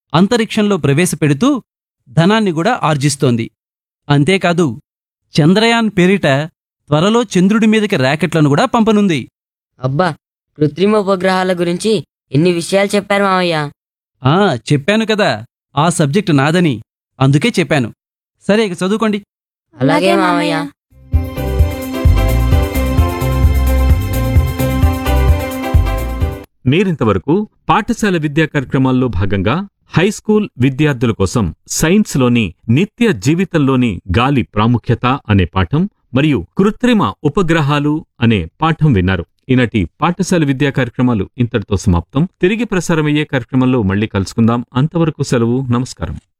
అంతరిక్షంలో ప్రవేశపెడుతూ ధనాన్ని కూడా ఆర్జిస్తోంది అంతేకాదు చంద్రయాన్ పేరిట త్వరలో చంద్రుడి మీదకి ర్యాకెట్లను కూడా పంపనుంది అబ్బా కృత్రిమ ఉపగ్రహాల గురించి ఎన్ని విషయాలు చెప్పారు మావయ్య ఆ చెప్పాను కదా ఆ సబ్జెక్ట్ నాదని అందుకే చెప్పాను సరే ఇక చదువుకోండి అలాగే మావయ్య మీరింతవరకు పాఠశాల విద్యా కార్యక్రమాల్లో భాగంగా హై స్కూల్ విద్యార్థుల కోసం సైన్స్లోని నిత్య జీవితంలోని గాలి ప్రాముఖ్యత అనే పాఠం మరియు కృత్రిమ ఉపగ్రహాలు అనే పాఠం విన్నారు ఈనాటి పాఠశాల విద్యా కార్యక్రమాలు ఇంతటితో సమాప్తం తిరిగి ప్రసారమయ్యే కార్యక్రమంలో మళ్ళీ కలుసుకుందాం అంతవరకు సెలవు నమస్కారం